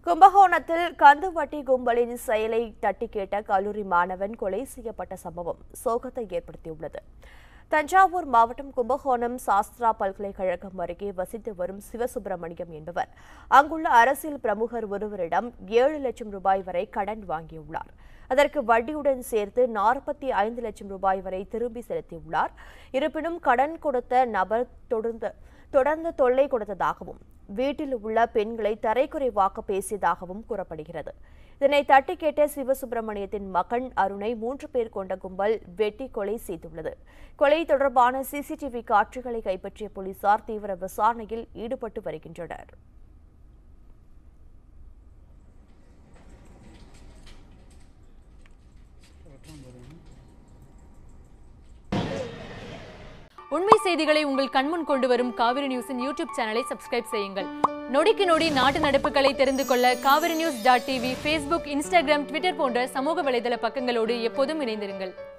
கும்பகோணத்தில் கந்துவட்டி கும்பலின் செயலை தட்டி கேட்ட கல்லூரி மாணவன் கொலை செய்யப்பட்ட சம்பவம் சோகத்தை ஏற்படுத்தியுள்ளது தஞ்சாவூர் மாவட்டம் கும்பகோணம் சாஸ்திரா பல்கலைக்கழகம் அருகே வசித்து வரும் சிவசுப்பிரமணியம் என்பவர் அங்குள்ள அரசியல் பிரமுகர் ஒருவரிடம் ஏழு லட்சம் ரூபாய் வரை கடன் வாங்கியுள்ளார் அதற்கு வட்டியுடன் சேர்த்து நாற்பத்தி ஐந்து லட்சம் ரூபாய் வரை திரும்பி செலுத்தியுள்ளார் இருப்பினும் கடன் கொடுத்த நபர் தொடர்ந்து தொடர்ந்து தொல்லை கொடுத்ததாகவும் வீட்டில் உள்ள பெண்களை தரைக்குறைவாக்க பேசியதாகவும் கூறப்படுகிறது இதனை தட்டி கேட்ட சிவசுப்பிரமணியத்தின் மகன் அருணை மூன்று பேர் கொண்ட கும்பல் வெட்டி கொலை செய்துள்ளது கொலை தொடர்பான சிசிடிவி காட்சிகளை கைப்பற்றிய போலீசார் தீவிர விசாரணையில் ஈடுபட்டு வருகின்றனர் உண்மை செய்திகளை உங்கள் கண்முன் கொண்டு வரும் காவிரி நியூஸின் யூடியூப் சேனலை சப்ஸ்கிரைப் செய்யுங்கள் நொடிக்கு நொடி நாட்டு நடப்புகளை தெரிந்து கொள்ள Kaveri news dot TV Facebook Instagram Twitter போன்ற சமூக வலைதள பக்கங்களோடு எப்போதும் இணைந்திருங்கள்